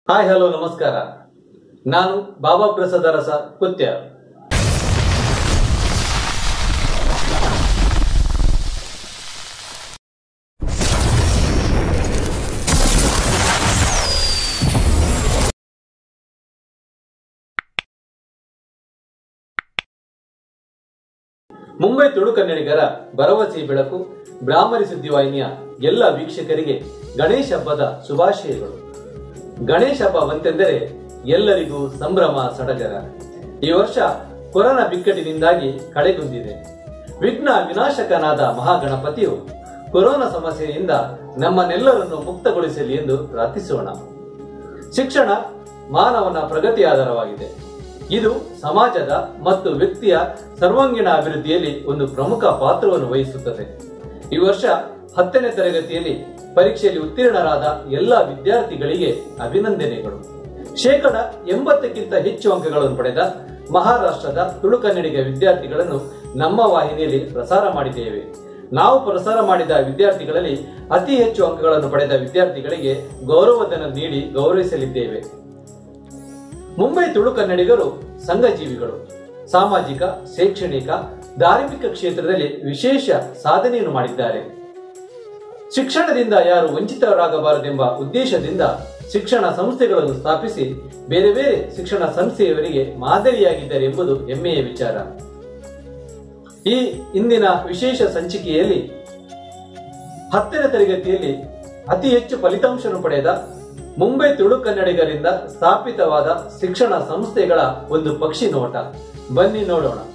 hi hello ನಮಸ್ಕಾರ ನಾನು ಬಾಬಾ ಪ್ರಸಾದ ರಸ ಕುತ್ಯ ಮುಂಬೈ ತುಳು ಕನ್ನಡಿಗರ ಭರವಸೆ ಬೆಳಕು ಬ್ರಾಹ್ಮರಿ ಸುದ್ದಿವಾಹಿನಿಯ ಎಲ್ಲ ವೀಕ್ಷಕರಿಗೆ ಗಣೇಶ ಹಬ್ಬದ ಶುಭಾಶಯಗಳು ಗಣೇಶ ಹಬ್ಬ ಬಂತೆಂದರೆ ಎಲ್ಲರಿಗೂ ಸಂಭ್ರಮ ಸಡಗರ ಈ ವರ್ಷ ಕೊರೋನಾ ಬಿಕ್ಕಟ್ಟಿನಿಂದಾಗಿ ಕಳೆಗುಂದಿದೆ ವಿಘ್ನ ವಿನಾಶಕನಾದ ಮಹಾಗಣಪತಿಯು ಕೊರೋನಾ ಸಮಸ್ಯೆಯಿಂದ ನಮ್ಮನ್ನೆಲ್ಲರನ್ನು ಮುಕ್ತಗೊಳಿಸಲಿ ಎಂದು ಪ್ರಾರ್ಥಿಸೋಣ ಶಿಕ್ಷಣ ಮಾನವನ ಪ್ರಗತಿ ಆಧಾರವಾಗಿದೆ ಇದು ಸಮಾಜದ ಮತ್ತು ವ್ಯಕ್ತಿಯ ಸರ್ವಾಂಗೀಣ ಅಭಿವೃದ್ಧಿಯಲ್ಲಿ ಒಂದು ಪ್ರಮುಖ ಪಾತ್ರವನ್ನು ವಹಿಸುತ್ತದೆ ಈ ವರ್ಷ ಹತ್ತನೇ ತರಗತಿಯಲ್ಲಿ ಪರೀಕ್ಷೆಯಲ್ಲಿ ಉತ್ತೀರ್ಣರಾದ ಎಲ್ಲ ವಿದ್ಯಾರ್ಥಿಗಳಿಗೆ ಅಭಿನಂದನೆಗಳು ಶೇಕಡ ಎಂಬತ್ತಕ್ಕಿಂತ ಹೆಚ್ಚು ಅಂಕಗಳನ್ನು ಪಡೆದ ಮಹಾರಾಷ್ಟ್ರದ ತುಳು ಕನ್ನಡಿಗ ವಿದ್ಯಾರ್ಥಿಗಳನ್ನು ನಮ್ಮ ವಾಹಿನಿಯಲ್ಲಿ ಪ್ರಸಾರ ಮಾಡಿದ್ದೇವೆ ನಾವು ಪ್ರಸಾರ ಮಾಡಿದ ವಿದ್ಯಾರ್ಥಿಗಳಲ್ಲಿ ಅತಿ ಹೆಚ್ಚು ಅಂಕಗಳನ್ನು ಪಡೆದ ವಿದ್ಯಾರ್ಥಿಗಳಿಗೆ ಗೌರವಧನ ನೀಡಿ ಗೌರವಿಸಲಿದ್ದೇವೆ ಮುಂಬೈ ತುಳು ಕನ್ನಡಿಗರು ಸಂಘಜೀವಿಗಳು ಸಾಮಾಜಿಕ ಶೈಕ್ಷಣಿಕ ಧಾರ್ಮಿಕ ಕ್ಷೇತ್ರದಲ್ಲಿ ವಿಶೇಷ ಸಾಧನೆಯನ್ನು ಮಾಡಿದ್ದಾರೆ ಶಿಕ್ಷಣದಿಂದ ಯಾರು ವಂಚಿತರಾಗಬಾರದೆಂಬ ಉದ್ದೇಶದಿಂದ ಶಿಕ್ಷಣ ಸಂಸ್ಥೆಗಳನ್ನು ಸ್ಥಾಪಿಸಿ ಬೇರೆ ಬೇರೆ ಶಿಕ್ಷಣ ಸಂಸ್ಥೆಯವರಿಗೆ ಮಾದರಿಯಾಗಿದ್ದಾರೆ ಎಂಬುದು ಹೆಮ್ಮೆಯ ವಿಚಾರ ಈ ಇಂದಿನ ವಿಶೇಷ ಸಂಚಿಕೆಯಲ್ಲಿ ಹತ್ತನೇ ತರಗತಿಯಲ್ಲಿ ಅತಿ ಹೆಚ್ಚು ಫಲಿತಾಂಶವನ್ನು ಪಡೆದ ಮುಂಬೈ ತುಳು ಕನ್ನಡಿಗರಿಂದ ಸ್ಥಾಪಿತವಾದ ಶಿಕ್ಷಣ ಸಂಸ್ಥೆಗಳ ಒಂದು ಪಕ್ಷಿ ನೋಟ ಬನ್ನಿ ನೋಡೋಣ